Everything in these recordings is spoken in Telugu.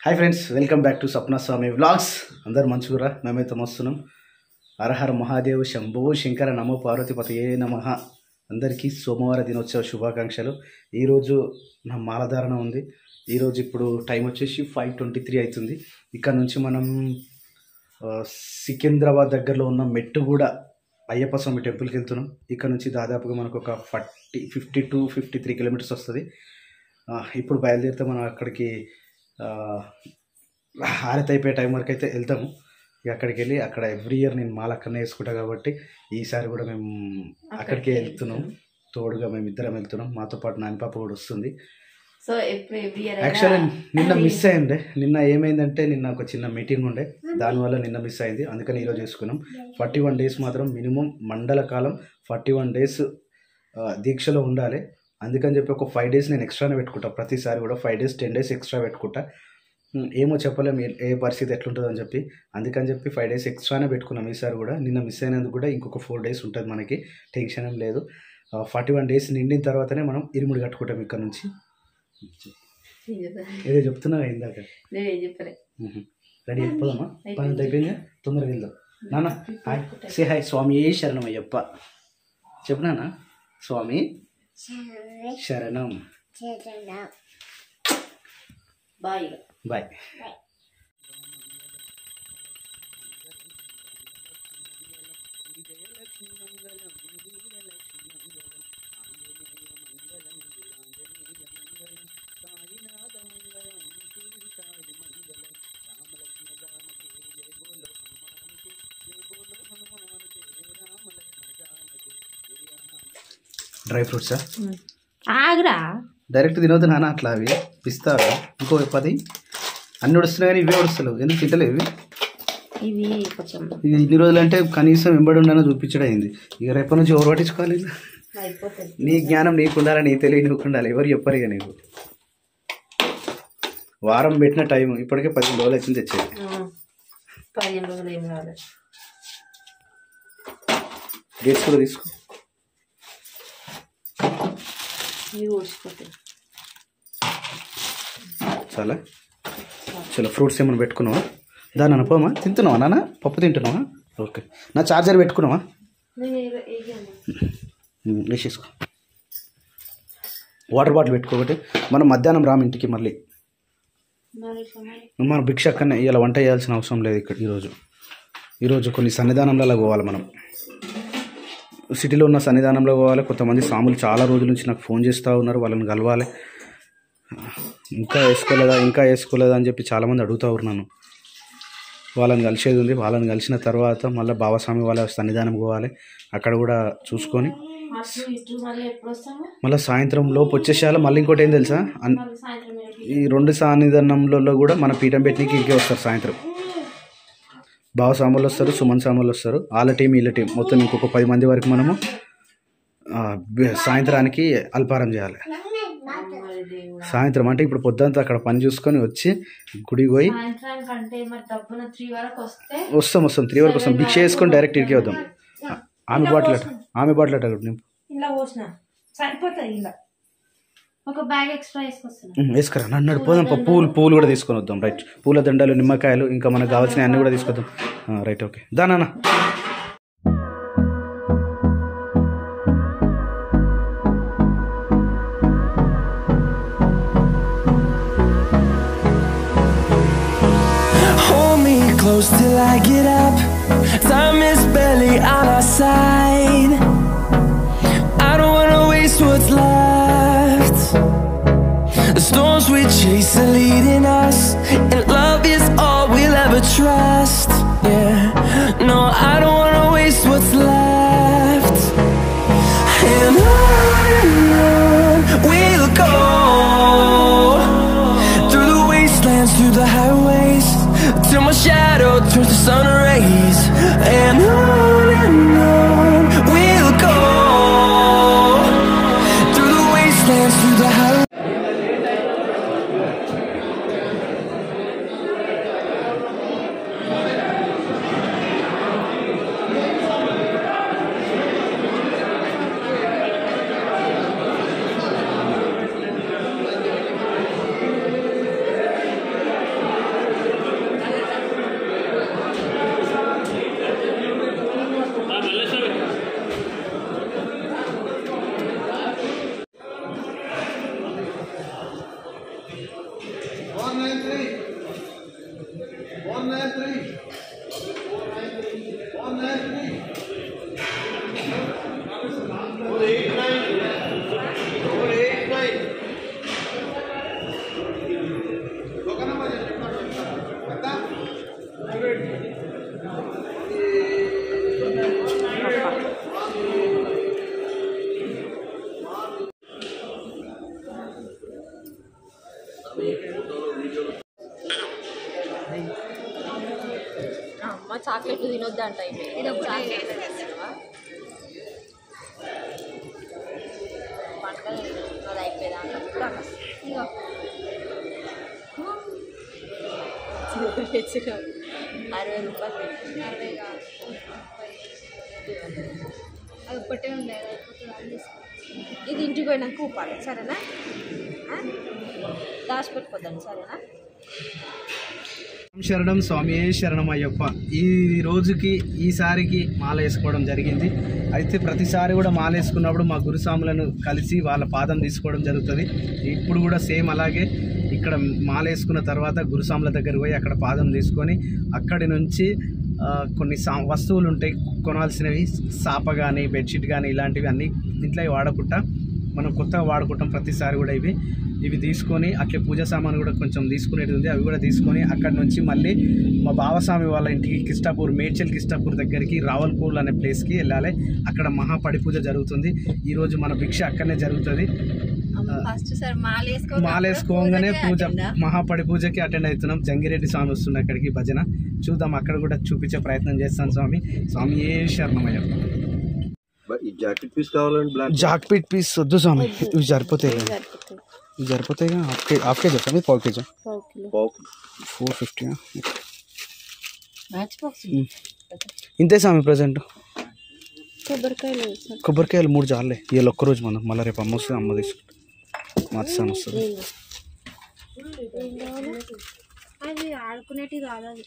Hi friends welcome back to Sapna Swami vlogs అందరు మంచిగురా మేమైతే వస్తున్నాం హరహర మహాదేవ్ శంభో శంకర నమో పార్వతిపతి ఏ నమ అందరికీ సోమవార దినోత్సవ శుభాకాంక్షలు ఈరోజు నా మాలధారణ ఉంది ఈరోజు ఇప్పుడు టైం వచ్చేసి ఫైవ్ ట్వంటీ త్రీ అవుతుంది ఇక్కడ నుంచి మనం ఆ, సికింద్రాబాద్ దగ్గరలో ఉన్న మెట్టుగూడ అయ్యప్ప స్వామి టెంపుల్కి వెళ్తున్నాం ఇక్కడ నుంచి దాదాపుగా మనకు ఒక forty fifty two fifty three kilometres వస్తుంది ఆ, ఇప్పుడు బయలుదేరితే మనం అక్కడికి ఆ, హారతి అయిపోయే టైం వరకు అయితే వెళ్తాము ఇక అక్కడికి వెళ్ళి అక్కడ ఎవ్రీ ఇయర్ నేను మాల అక్కడనే వేసుకుంటా కాబట్టి ఈసారి కూడా మేము అక్కడికే వెళ్తున్నాం తోడుగా మేము ఇద్దరం వెళ్తున్నాం మాతో పాటు నాని పాప కూడా వస్తుంది సో ఎప్పుడు ఎవ్రీ ఇయర్ యాక్చువల్లీ నిన్న మిస్ అయింది నిన్న ఏమైందంటే నిన్న ఒక చిన్న మీటింగ్ ఉండే దానివల్ల నిన్న మిస్ అయింది అందుకని ఈరోజు చేసుకున్నాం ఫార్టీ వన్ డేస్ మాత్రం మినిమం మండల కాలం ఫార్టీ వన్ డేస్ దీక్షలో ఉండాలి అందుకని చెప్పి ఒక ఫైవ్ డేస్ నేను ఎక్స్ట్రానే పెట్టుకుంటా ప్రతిసారి కూడా five days ten days extra పెట్టుకుంటా ఉమ్, ఏమో చెప్పలేము ఏ- ఏ పరిస్థితి ఎట్లుంటుందో అని చెప్పి అందుకని చెప్పి ఫైవ్ డేస్ ఎక్స్ట్రానే పెట్టుకున్నాం ఈసారి కూడా నిన్న మిస్ అయినందుకు కూడా ఇంకొక ఫోర్ డేస్ ఉంటుంది మనకి టెన్షన్ ఏం లేదు ఫార్టీ వన్ డేస్ నిండిన తర్వాతనే మనం ఇరుముడి కట్టుకుంటాం ఇక్కడ నుంచి ఏదో చెప్తున్నా ఇందాక నేను ఏం చెప్పలే రెడీ అయిపోదామా పని అంతా అయిపోయిందా తొందరగా వెళ్దాం నాన్న హాయ్ సే హాయ్ స్వామి శరణం అయ్యప్ప చెప్పు నాన్న స్వామి శరణం బాయ్ బాయ్ డ్రై ఫ్రూట్సా ఆగ్రా డైరెక్ట్ తినవద్దు నాన్న అట్లా అవి పిస్తావా ఇంకో పది అన్ని వస్తున్నాయి కానీ ఇవే వస్తలేవు ఎందుకు తింటలేవు ఇవి ఇవి కొంచెం ఇక ఇన్ని రోజులు అంటే కనీసం వెంబడి ఉండనో చూపించడం అయింది ఇక రేపటి నుంచి ఎవరు పట్టించుకోవాలి అయిపోతుంది నీ జ్ఞానం నీకు ఉండాలి నీ తెలివి నీకు ఉండాలి ఎవరు చెప్పరు ఇక నీకు వారం పెట్టిన టైం ఇప్పటికే పదిహేను రోజులు వచ్చింది తెచ్చేది పదిహేను రోజులు ఏం కాదు డేట్స్ కూడా తీసుకో ఇవి ఊడ్చిపోతాయి చాలా చలో ఫ్రూట్స్ ఏమైనా పెట్టుకున్నావా దాని అనుకోమా తింటున్నావా నాన్న పప్పు తింటున్నావా ఓకే నా చార్జర్ పెట్టుకున్నావా నేను ఏ- వేయను. ఉమ్, వేసేసుకో వాటర్ బాటిల్ పెట్టుకోబట్టి మనం మధ్యాహ్నం రాము ఇంటికి మళ్ళీ మరి సమయం మన భిక్ష అక్కడనే ఇలా వంట చేయాల్సిన అవసరం లేదు ఇక్కడ ఈరోజు ఈరోజు కొన్ని సన్నిధానంలో పోవాలి మనం సిటీలో ఉన్న సన్నిధానంలో పోవాలి కొంతమంది సాములు చాలా రోజుల నుంచి నాకు ఫోన్ చేస్తూ ఉన్నారు వాళ్ళని కలవాలి ఇంకా వేసుకోలేదా ఇంకా వేసుకోలేదా అని చెప్పి చాలామంది అడుగుతూ ఉన్నాను వాళ్ళని కలిసేది ఉంది వాళ్ళని కలిసిన తర్వాత మళ్ళీ బాబాస్వామి వాళ్ళ సన్నిధానం పోవాలి అక్కడ కూడా చూసుకొని అటు ఇటు మళ్ళీ ఎప్పుడు వస్తాము మళ్ళీ సాయంత్రం లోపు వచ్చేసేయాలి మళ్ళీ ఇంకోటి ఏం తెలుసా అన్- మళ్ళీ సాయంత్రం ఏడుకి. ఈ రెండు సన్నిధానంలో కూడా మన పీఠం పెట్టినకి ఇంకే వస్తారు సాయంత్రం బావ సామాన్లు వస్తారు సుమన్ సామాన్లు వస్తారు వాళ్ళ టీం వీళ్ళ టీం మొత్తం ఇంకొక పది మంది వరకు మనము ఆ, బె- సాయంత్రానికి అల్పారం చేయాలి మరి దేవుడా. సాయంత్రం అంటే ఇప్పుడు పొద్దుంతా అక్కడ పని చూసుకొని వచ్చి గుడికి పోయి సాయంత్రానికి అంటే మరి డబ్బున త్రీ వరకు వస్తే వస్తాం వస్తాం త్రీ వరకు వస్తాం భిక్ష వేసుకొని డైరెక్ట్ ఇడికి వద్దాం ఆమె బాటిల్ అట ఆమె బాటిల్ అట నింపు. ఇలా పోసిన సరిపోతుంది ఇలా ఒక బ్యాగ్ ఎక్స్ట్రా వేసుకొస్తున్నా ఉమ్, వేసుకురా నన్ను నడు, పోదాం పా. పూలు పూలు కూడా తీసుకొని వద్దాం రైట్ పూల దండలు నిమ్మకాయలు ఇంకా మనకు కావాల్సిన అన్ని కూడా తీసుకొద్దాం ఆ, రైట్ ఓకే దా నాన్న Hold me close till I get up. Time is barely on our side. I don't wanna waste what's left. The storms we chase are leading us, and love is all we'll ever trust. Yeah, no, I don't wanna waste what's left. And on and on we'll go through the wastelands, through the highways, till my shadow turns to sun rays. And on and on we'll go through the wastelands, through the highways. అమ్మ చాక్లెట్ తినొద్దంట ఇది చాక్లెట్ పంటలు అది అయిపోయేదా ఇగో తెచ్చినావు. అరవై రూపాయలు పెట్టి. అరవై కాదు అది ఒక్కటే ఉండే అది అయిపోతుంది అని తీసుకో. ఇది ఇంటికి పోయినాక ఊపాలి సరేనా ఆ? దాచిపెట్టుకోద్దండి సరేనా శరణం స్వామి శరణం అయ్యప్ప ఈ రోజుకి ఈసారికి మాల వేసుకోవడం జరిగింది అయితే ప్రతిసారి కూడా మాల వేసుకున్నప్పుడు మా గురుస్వాములను కలిసి వాళ్ళ పాదం తీసుకోవడం జరుగుతుంది ఇప్పుడు కూడా సేమ్ అలాగే ఇక్కడ మాల వేసుకున్న తర్వాత గురుస్వాముల దగ్గరికి పోయి అక్కడ పాదం తీసుకొని అక్కడి నుంచి ఆ, కొన్ని సా వస్తువులు ఉంటాయి కొనాల్సినవి సాప కానీ బెడ్షీట్ కానీ ఇలాంటివి అన్నీ ఇంట్లో వాడకుండా మనం కొత్తగా వాడుకుంటాం ప్రతిసారి కూడా ఇవి ఇవి తీసుకొని అట్లే పూజా సామాన్ కూడా కొంచెం తీసుకునేది ఉంది అవి కూడా తీసుకొని అక్కడ నుంచి మళ్ళీ మా బావస్వామి వాళ్ళ ఇంటికి కిష్టాపూర్ మేడ్చల్ కిష్టాపూర్ దగ్గరికి రావల్పూర్ అనే ప్లేస్కి వెళ్ళాలి అక్కడ మహాపడి పూజ జరుగుతుంది ఈరోజు మన భిక్ష అక్కడనే జరుగుతుంది ఫస్ట్ సార్ మాల వేసుకో మాల వేసుకోగానే పూజ మహాపడి పూజకి అటెండ్ అవుతున్నాం జంగిరెడ్డి స్వామి వస్తుంది అక్కడికి భజన చూద్దాం అక్కడ కూడా చూపించే ప్రయత్నం చేస్తాను స్వామి స్వామి ఏ శరణమయ్య ఈ జాకెట్ పీస్ కావాలండి బ్లాక్ జాక్ పీట్ పీస్ వద్దు స్వామి ఇవి సరిపోతాయి ఇవి సరిపోతాయి హాఫ్ కేజీ హాఫ్ కేజీ స్వామి పావు కేజీ పావు ఫోర్ ఫిఫ్టీ మ్యాచ్ బాక్స్ ఇంతే స్వామి ప్రజెంట్ కొబ్బరికాయలు సార్ కొబ్బరికాయలు మూడు జాలే ఇవాళ ఒక్కరోజు మనం మళ్ళీ రేపు అమ్మ వస్తుంది అమ్మ తీసుకుంటాం మత్స్యాన్ని వస్తుంది అది ఆడుకునేటివి కాదు అది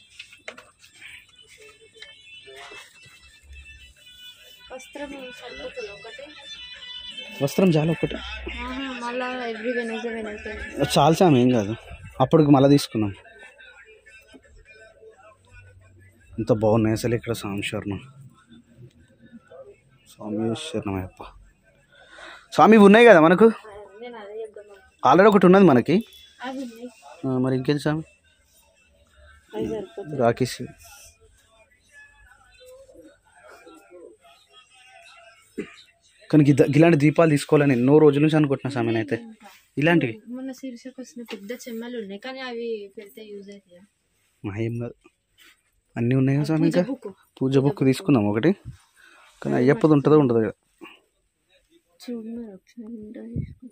వస్త్రం సరిపోతుంది ఒకటి వస్త్రం చాలా ఒకటి ఆహా, మళ్ళా ఎవ్రీ వెనస్డే వెనస్డే చాలా స్వామి ఏం కాదు అప్పటికి మళ్ళీ తీసుకున్నాం ఎంత బాగున్నాయి అసలు ఇక్కడ స్వామి శరణం స్వామి శరణమయ్యప్ప స్వామి ఇవి ఉన్నాయి కదా మనకు నేను అదే చెప్దాం ఆల్రెడీ ఒకటి ఉన్నది మనకి అవి ఉన్నాయి ఆ, మరి ఇంకేంటి స్వామి అవి సరిపోతుంది రాకేష్ కానీ గిద్ద- ఇలాంటి దీపాలు తీసుకోవాలని ఎన్నో రోజుల నుంచి అనుకుంటున్నా స్వామి అయితే ఇలాంటివి మొన్న శీర్షకు వచ్చిన పెద్ద చెమ్మలు ఉన్నాయి కానీ అవి పెడితే యూజ్ అవుతాయి మా ఏం కాదు అన్నీ ఉన్నాయి కదా స్వామి ఇంకా బుక్ పూజ బుక్ తీసుకుందాం ఒకటి కానీ అయ్యప్పది ఉంటుందో ఉండదు కదా చూడు మరి ఒకసారి ఉందా తీసుకో.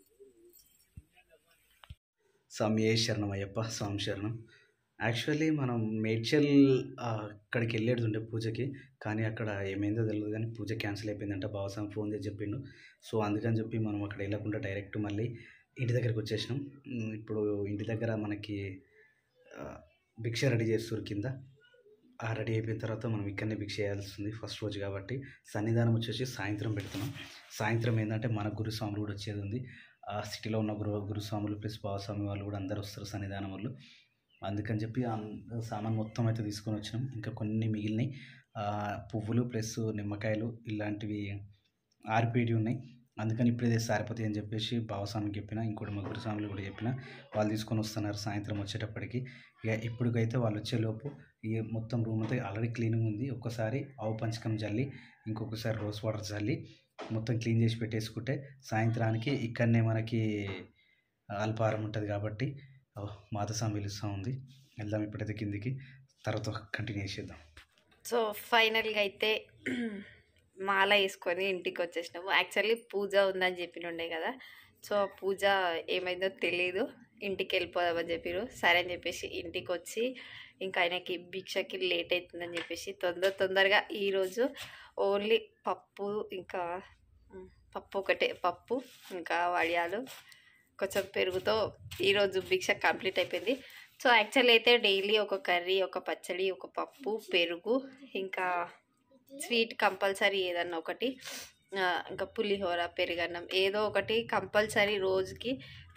స్వామి ఏ శరణం అయ్యప్ప స్వామి శరణం యాక్చువల్లీ మనం మేడ్చల్ ఆ, అక్కడికి వెళ్ళేది ఉండే పూజకి కానీ అక్కడ ఏమైందో తెలియదు కానీ పూజ క్యాన్సిల్ అయిపోయిందంట బావస్వామి ఫోన్ చేసి చెప్పిండు సో అందుకని చెప్పి మనం అక్కడ వెళ్ళకుండా డైరెక్ట్ మళ్ళీ ఇంటి దగ్గరికి వచ్చేసినాం ఉమ్, ఇప్పుడు ఇంటి దగ్గర మనకి ఆ, భిక్ష రెడీ చేస్తారు కింద ఆ రెడీ అయిపోయిన తర్వాత మనం ఇక్కడనే భిక్ష చేయాల్సి ఉంది ఫస్ట్ రోజు కాబట్టి సన్నిధానం వచ్చేసి సాయంత్రం పెడుతున్నాం సాయంత్రం ఏంటంటే మన గురుస్వాములు కూడా వచ్చేది ఉంది ఆ సిటీలో ఉన్న గురు గురుస్వాములు ప్లస్ బావస్వామి వాళ్ళు కూడా అందరు వస్తారు సన్నిధానం వాళ్ళు అందుకని చెప్పి ఆ సామాన్ మొత్తం అయితే తీసుకొని వచ్చినాం ఇంకా కొన్ని మిగిలినాయి ఆ, పువ్వులు ప్లస్ నిమ్మకాయలు ఇలాంటివి ఆర్పిడి ఉన్నాయి అందుకని ఇప్పుడే తెస్తే సరిపోతాయి అని చెప్పేసి బావస్వామికి చెప్పిన ఇంకోటి మా గురుస్వాములు కూడా చెప్పిన వాళ్ళు తీసుకొని వస్తున్నారు సాయంత్రం వచ్చేటప్పటికి ఇక ఇప్పటికైతే వాళ్ళు వచ్చేలోపు ఈ మొత్తం రూమ్ అంతా ఆల్రెడీ క్లీనింగ్ ఉంది ఒక్కసారి ఆవు పంచకం జల్లి ఇంకొకసారి రోజ్ వాటర్ చల్లి మొత్తం క్లీన్ చేసి పెట్టేసుకుంటే సాయంత్రానికి ఇక్కడనే మనకి అల్పాహారం ఉంటుంది కాబట్టి ఓ, మాతస్వామి పిలుస్తూ ఉంది వెళ్దాం ఇప్పుడైతే కిందికి తర్వాత కంటిన్యూ చేసేద్దాం సో ఫైనల్గా అయితే మాల వేసుకొని ఇంటికి వచ్చేసినాము యాక్చువల్లీ పూజ ఉందని చెప్పినుండే కదా సో ఆ పూజ ఏమైందో తెలియదు ఇంటికి వెళ్ళిపోదామని చెప్పారు సరే అని చెప్పేసి ఇంటికి వచ్చి ఇంకా ఆయనకి భిక్షకి లేట్ అవుతుందని చెప్పేసి తొందర తొందరగా ఈరోజు ఓన్లీ పప్పు ఇంకా ఉమ్, పప్పు ఒకటే పప్పు ఇంకా వడియాలు కొంచెం పెరుగుతో ఈరోజు భిక్ష కంప్లీట్ అయిపోయింది సో యాక్చువల్లీ అయితే డైలీ ఒక కర్రీ ఒక పచ్చడి ఒక పప్పు పెరుగు ఇంకా స్వీట్ కంపల్సరీ ఏదన్నా ఒకటి ఆ, ఇంకా పులిహోర పెరుగన్నం ఏదో ఒకటి కంపల్సరీ రోజుకి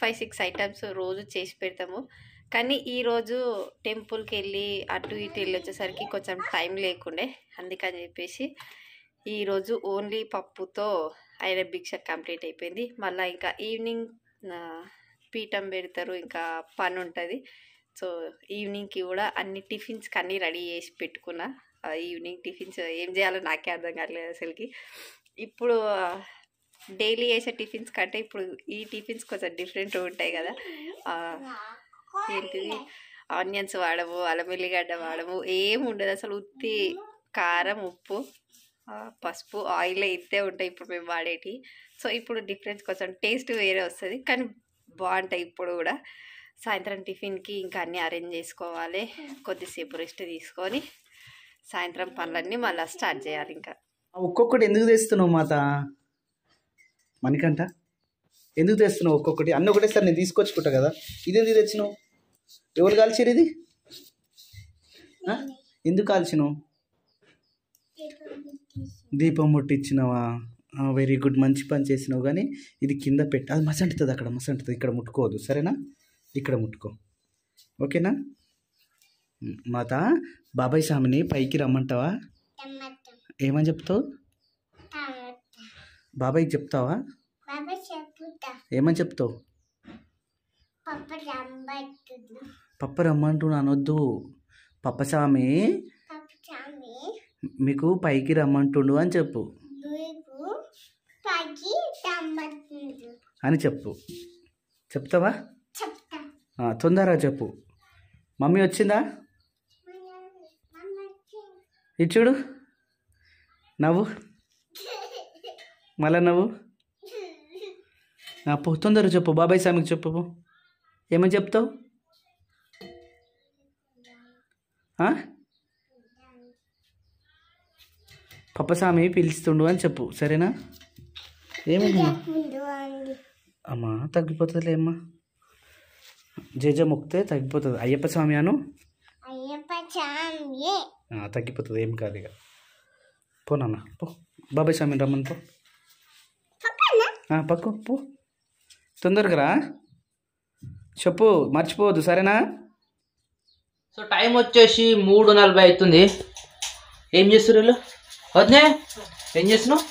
ఫైవ్ సిక్స్ ఐటమ్స్ రోజు చేసి పెడతాము కానీ ఈరోజు టెంపుల్కి వెళ్ళి అటు ఇటు వెళ్ళి వచ్చేసరికి కొంచెం టైం లేకుండే అందుకని చెప్పేసి ఈరోజు ఓన్లీ పప్పుతో ఆయన భిక్ష కంప్లీట్ అయిపోయింది మళ్ళీ ఇంకా ఈవినింగ్ ఆ, పీఠం పెడతారు ఇంకా పని ఉంటుంది సో ఈవినింగ్కి కూడా అన్ని టిఫిన్స్కి అన్నీ రెడీ చేసి పెట్టుకున్నా ఆ, ఈవినింగ్ టిఫిన్స్ ఏం చేయాలో నాకే అర్థం కావట్లేదు అసలుకి ఇప్పుడు డైలీ చేసే టిఫిన్స్ కంటే ఇప్పుడు ఈ టిఫిన్స్ కొంచెం డిఫరెంట్ ఉంటాయి కదా ఆ, ఏంటిది ఆనియన్స్ వాడము అల్లం వెల్లిగడ్డ వాడము ఏం ఉండదు అసలు ఉత్తి కారం ఉప్పు ఆ, పసుపు ఆయిల్ ఇంతే ఉంటాయి ఇప్పుడు మేము వాడేటి సో ఇప్పుడు డిఫరెన్స్ కొంచెం టేస్ట్ వేరే వస్తుంది కానీ బాగుంటాయి ఇప్పుడు కూడా సాయంత్రం టిఫిన్కి ఇంకా అన్నీ అరేంజ్ చేసుకోవాలి కొద్దిసేపు రెస్ట్ తీసుకొని సాయంత్రం పనులన్నీ మళ్ళీ స్టార్ట్ చేయాలి ఇంకా ఒక్కొక్కటి ఎందుకు తెస్తున్నావు మాత మణికంట ఎందుకు తెస్తున్నావు ఒక్కొక్కటి అన్న ఒకటేసారి నేను తీసుకొచ్చుకుంటా కదా ఇది ఎందుకు తెచ్చినావు ఎవరు కాల్చారు ఇది ఆ? ఎందుకు కాల్చినావు దీపం ముట్టించినావా వెరీ గుడ్ మంచి పని చేసినావు కానీ ఇది కింద పెట్టి అది మసంటుతుంది అక్కడ మసంటుతుంది ఇక్కడ ముట్టుకోవద్దు సరేనా ఇక్కడ ముట్టుకో ఓకేనా ఉమ్, మాత బాబాయ్ స్వామిని పైకి రమ్మంటావా ఏమని చెప్తావు బాబాయ్కి చెప్తావా బాబా చెప్పుతా ఏమని చెప్తావు పప్ప రంబట్టుడు పప్ప రమ్మంటున్నా అనొద్దు పప్పస్వామి పప్ప చామి మీకు పైకి రమ్మంటుండు అని చెప్పు బుయికు పగి రంబట్టుడు అని చెప్పు చెప్తావా చెప్తా ఆ, తొందరగా చెప్పు మమ్మీ వచ్చిందా ఇది చూడు నవ్వు మళ్ళా నవ్వు ఆ, పో తొందరగా చెప్పు బాబాయ్ స్వామికి చెప్పు పో. ఏమని చెప్తావు ఆ? పప్పస్వామి పిలుస్తుండు అని చెప్పు సరేనా ఏమైంది ముందు అండి అమ్మా తగ్గిపోతుందిలే అమ్మా జేజ మొక్కితే తగ్గిపోతుంది అయ్యప్ప స్వామి అను అయ్యప్ప చామి ఆ, తగ్గిపోతుంది ఏం కాదు ఇక పో నాన్న పో బాబాయ్ స్వామిని రమ్మని పో ఆ, పక్కు పో తొందరగా రా చెప్పు మర్చిపోవద్దు సరేనా సో టైం వచ్చేసి మూడు నలభై అవుతుంది ఏం చేస్తారు వీళ్ళు వద్దే ఏం చేస్తున్నావు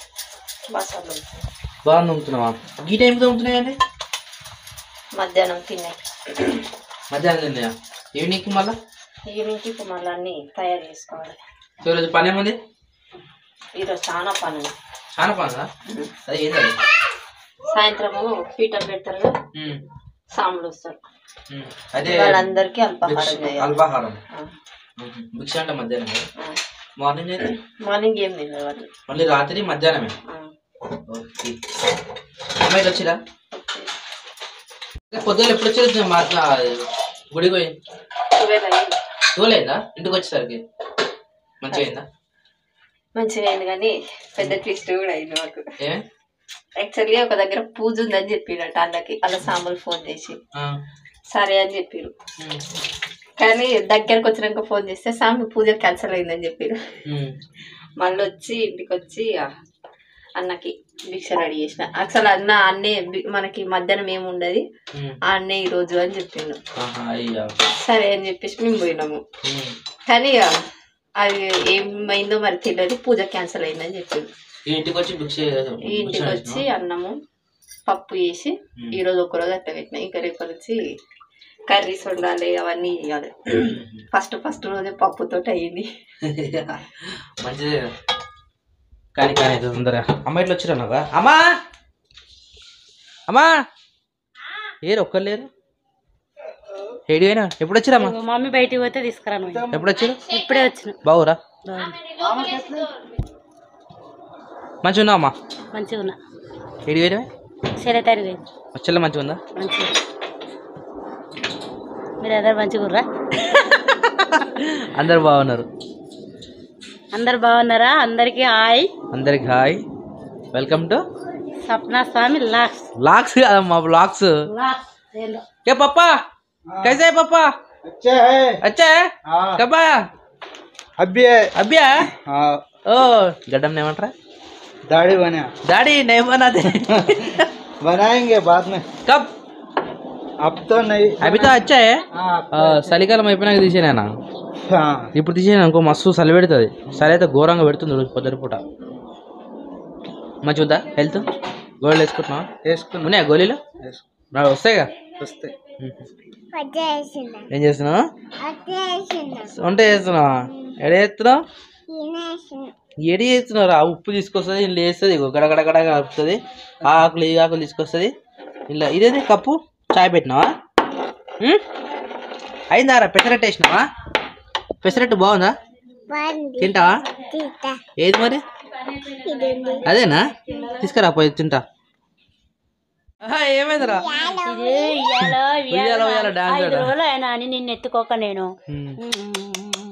బాగా నమ్ముతున్నావా ఈ టైంకి తమ్ముతున్నాయండి మధ్యాహ్నం తిన్నాయి మధ్యాహ్నం తిన్నాయా ఈవినింగ్కి మళ్ళా ఈవినింగ్కి ఇప్పుడు మళ్ళీ అన్నీ తయారు చేసుకోవాలి సో ఈరోజు పని ఏముంది ఈరోజు చాలా పని ఉంది. చాలా పని అది ఏంటది సాయంత్రము పీఠం పెడతారు కదా ఉమ్, సాములు వస్తారు ఉమ్. అదే వాళ్ళందరికీ అల్పాహారం భిక్ష- చేయాలి అల్పాహారం ఆ, ఉహు. భిక్ష అంటే మధ్యాహ్నం కదా? ఆ. మార్నింగ్ అయితే మార్నింగ్ ఏం తినరు వాళ్ళు మళ్ళీ రాత్రి మధ్యాహ్నమే ఆ. ఓకే అమ్మాయిలు వచ్చిరా పొద్దున్న ఎప్పుడు వచ్చారు మా గుడికి పోయి ట్వెల్వ్ అయ్యింది చూడలేదా ఇంటికి వచ్చేసరికి మంచిగా అయిందా మంచిగా అయింది కానీ పెద్ద ట్విస్ట్ కూడా అయింది మాకు ఏ యాక్చువల్లీ ఒక దగ్గర పూజ ఉందని చెప్పిరట అన్నకి అలా సాంబులు ఫోన్ చేసి ఆ, సరే అని చెప్పిరు ఉమ్, కానీ దగ్గరకు వచ్చినాక ఫోన్ చేస్తే సామి పూజ క్యాన్సిల్ అయిందని చెప్పిరు ఉమ్, మళ్ళీ వచ్చి ఇంటికి వచ్చి ఆ అన్నకి భిక్ష రెడీ చేసిన అసలు అన్న అన్నే బి- మనకి మధ్యాహ్నం ఏమి ఉండదు ఉమ్. ఆ అన్నే ఈ రోజు అని చెప్పిండు ఆహా, అయ్యా సరే అని చెప్పేసి మేము పోయినాము ఉమ్. కానీ ఇక అది ఏమైందో మరి తెలియదు పూజ క్యాన్సిల్ అయిందని చెప్పిండు ఈ ఇంటికి వచ్చి భిక్ష ఈ ఇంటికి వచ్చి అన్నము పప్పు చేసి ఉమ్. ఈ రోజు ఒక రోజు అట్లా పెట్టిన ఇంకా రేపు నుంచి కర్రీస్ వండాలి అవన్నీ చేయాలి ఫస్ట్ ఫస్ట్ రోజే పప్పుతోటి అయ్యింది మంచిదే కానీ కానీ ఇది తొందరగా అమ్మ ఇట్లా వచ్చిరా నాగా అమ్మా అమ్మా ఏరు ఒక్కరు లేరు ఏడి పోయినా ఎప్పుడు వచ్చిరమ్మా మమ్మీ బయటికి పోతే తీసుకురాను ఎప్పుడు వచ్చారు ఇప్పుడే వచ్చిన బావురా మంచిగా ఉన్నావా అమ్మా మంచిగా ఉన్నా ఏడి పోయినా సరే తరిగి వచ్చేలా మంచిగా ఉందా మంచిగా మీరు అందరు మంచిగా ఉర్రా అందరు బాగున్నారు అందరు బాగున్నారా అందరికీ హాయ్ అందరికి hi welcome to Sapna Swami logs blogs కాదమ్మా బ్లాగ్స్ లాక్స్ ఏందో ఏ పప్పా कैसे है पापा अच्छा है अच्छा है हाँ कब आया अभी है अभी आया हाँ ओ गड्ढम नहीं बन रहा दाढ़ी बना दाढ़ी नहीं बनाते बनाएंगे बाद में कब अब तो नहीं అవి తో వచ్చాయే हाँ, ఆ, చలికాలం అయిపోయినాక తీసేనా हाँ ఇప్పుడు తీసేనా అనుకో మస్తు చలి పెడుతుంది చలి అయితే ఘోరంగా పెడుతుంది రోజు పొద్దున పూట మంచిగా ఉందా హెల్త్ గోళీలు వేసుకుంటున్నావా వేసుకున్నా ఉన్నాయా గోళీలు మరి వస్తాయిగా వస్తే వచ్చేసిన ఏం చేస్తున్నావు వచ్చేసిన వంట చేస్తున్నావా ఎడ చేస్తున్నావు తినేసిన ఎడి చేస్తున్నావు ఆ ఉప్పు తీసుకొస్తుంది ఇంట్లో వేస్తుంది ఇగో గడగడ గడ కలుపుతుంది ఆ ఆకులు ఈ ఆకులు తీసుకొస్తుంది ఇలా ఇదేది కప్పు చాయ్ పెట్టినావా ఉం? అయిందారా పెసరట్టు వేసినావా పెసరట్టు బాగుందా బండి తింటావా తీత ఏది మరి ఇది ఉంది. అదేనా తీసుకురా పోయి తింటా ఆహా, ఏమైందిరా ఉయ్యాల ఉయ్యాల డాన్స్ ఐదు రోజులు అయినా అని నిన్ను ఎత్తుకోక నేను ఉం. ఉమ్,